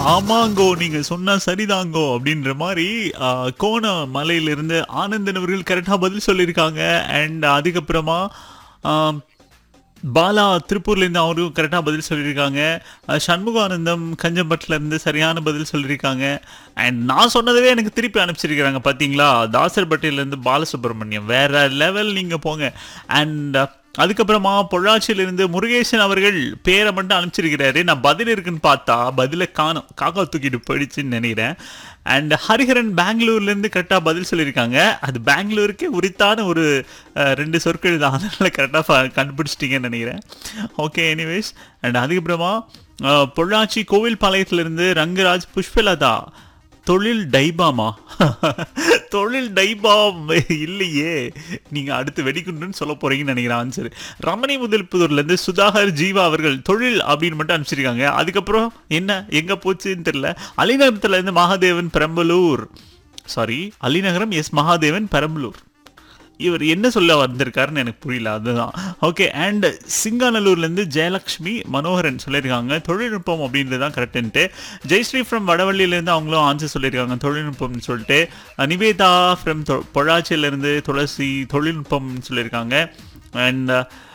ஆமாங்கோ நீங்க சொன்னா சரிதாங்கோ அப்படின்ற மாதிரி ஆ, கோண மலையிலிருந்து ஆனந்தன் அவர்கள் கரெக்டா பதில் சொல்லியிருக்காங்க அண்ட் அதுக்கப்புறமா ஆம், பாலா திருப்பூர்லேருந்து அவரும் கரெக்டாக பதில் சொல்லியிருக்காங்க அஹ் சண்முகானந்தம் கஞ்சம்பட்டில் இருந்து சரியான பதில் சொல்லியிருக்காங்க அண்ட் நான் சொன்னதவே எனக்கு திருப்பி அனுப்பிச்சிருக்கிறாங்க பார்த்தீங்களா தாசர்பட்டியிலேருந்து பாலசுப்ரமணியம் வேற லெவல் நீங்கள் போங்க அண்ட் அதுக்கப்புறமா பொள்ளாச்சியிலிருந்து முருகேசன் அவர்கள் பேரை மட்டும் அனுப்பிச்சிருக்கிறாரு நான் பதில் இருக்குன்னு பார்த்தா பதிலை காணும் காக்கா தூக்கிட்டு போயிடுச்சுன்னு நினைக்கிறேன் அண்ட் ஹரிஹரன் பெங்களூர்லேருந்து கரெக்டாக பதில் சொல்லியிருக்காங்க அது பெங்களூருக்கே உரித்தான ஒரு அஹ், ரெண்டு சொற்கள் தான் அதனால் கரெக்டாக கண்டுபிடிச்சிட்டிங்கன்னு நினைக்கிறேன் ஓகே எனிவேஸ் அண்ட் அதுக்கப்புறமா அஹ், பொள்ளாச்சி கோவில் பாளையத்திலிருந்து ரங்கராஜ் புஷ்பலதா தொழில் டைபாமா தொழில் டைபாம் இல்லையே நீங்க அடுத்து வெடிக்குண்டுன்னு சொல்ல போறீங்கன்னு நினைக்கிறேன் ஆன்சர் ரமணி முதல்புதூர்ல இருந்து சுதாகர் ஜீவா அவர்கள் தொழில் அப்படின்னு மட்டும் அனுப்பிச்சிருக்காங்க அதுக்கப்புறம் என்ன எங்க போச்சுன்னு தெரியல அலிநகரத்துல இருந்து மகாதேவன் பெரம்பலூர் சாரி அலிநகரம் எஸ் மகாதேவன் பெரம்பலூர் இவர் என்ன சொல்ல வந்திருக்காருன்னு எனக்கு புரியல அதுதான் ஓகே அண்ட் சிங்காநல்லூர்லேருந்து ஜெயலக்ஷ்மி மனோகரன் சொல்லியிருக்காங்க தொழில்நுட்பம் அப்படின்றது தான் கரெக்டுன்ட்டு ஜெயஸ்ரீ ஃப்ரம் வடவள்ளியிலேருந்து அவங்களும் ஆன்சர் சொல்லியிருக்காங்க தொழில்நுட்பம்னு சொல்லிட்டு அஹ் நிவேதா ஃப்ரம் பொள்ளாச்சியிலேருந்து துளசி தொழில்நுட்பம்னு சொல்லியிருக்காங்க அண்ட்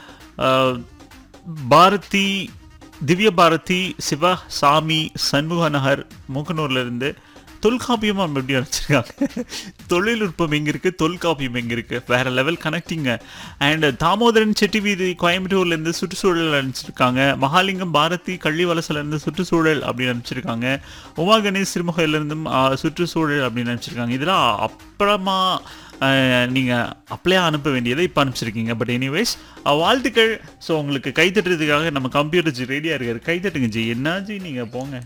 பாரதி திவ்ய பாரதி சிவ சாமி சண்முகநகர் மூக்கனூர்ல இருந்து தொல்காப்பியமா நம்ம எப்படி வச்சிருக்காங்க தொழில்நுட்பம் எங்க இருக்கு தொல்காப்பியம் எங்க இருக்கு வேற level connecting and Damodaran Chetty வீதி கோயம்புத்தூர்ல இருந்து சுற்றுச்சூழல் அனுப்பிச்சிருக்காங்க மகாலிங்கம் பாரதி கள்ளிவலசில இருந்து சுற்றுச்சூழல் அப்படின்னு அனுப்பிச்சிருக்காங்க உமா கணேஷ் சிறுமுகையில இருந்தும் ஆ, சுற்றுச்சூழல் அப்படின்னு அனுப்பிச்சிருக்காங்க இதெல்லாம் அப்புறமா அஹ், நீங்க அப்ளையா அனுப்ப வேண்டியதை இப்போ அனுப்பிச்சிருக்கீங்க பட் எனிவேஸ் வாழ்த்துக்கள் ஸோ உங்களுக்கு கை தட்டுறதுக்காக நம்ம கம்ப்யூட்டர் ஜி ரெடியா இருக்காரு கை தட்டுங்க ஜி என்னாச்சு நீங்க போங்க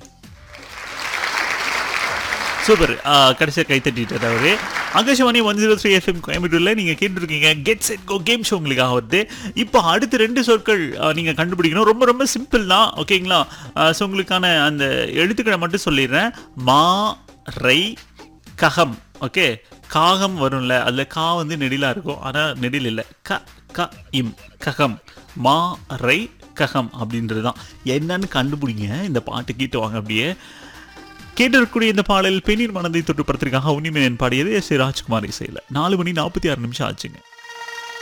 சூப்பர் கடைசியாக கை தட்டிட்டார் அவரு Akashvani one zero three FM கோயம்புத்தூரில் நீங்கள் கேட்டுருக்கீங்க get set go game show உங்களுக்காக வருது இப்போ அடுத்து ரெண்டு சொற்கள் நீங்கள் கண்டுபிடிக்கணும் ரொம்ப ரொம்ப சிம்பிள் தான் ஓகேங்களா ஸோ உங்களுக்கான அந்த எழுத்துக்களை மட்டும் சொல்லிடுறேன் மா ரை ககம் ஓகே காகம் வரும்ல அதில் கா வந்து நெடிலாக இருக்கும் ஆனால் நெடில் இல்லை க க இம் ககம் மா ரை ககம் அப்படின்றது தான் என்னன்னு கண்டுபிடிங்க இந்த பாட்டு கேட்டு வாங்க அப்படியே கேட்டிருக்கக்கூடிய இந்த பாடல் பெண்ணீர் மனதை தொட்டு படத்திற்காக உனிமேனன் பாடியது எஸ் ஏ ராஜ்குமார் இசையில் நாலு மணி நாற்பத்தி ஆறு நிமிஷம் ஆச்சுங்க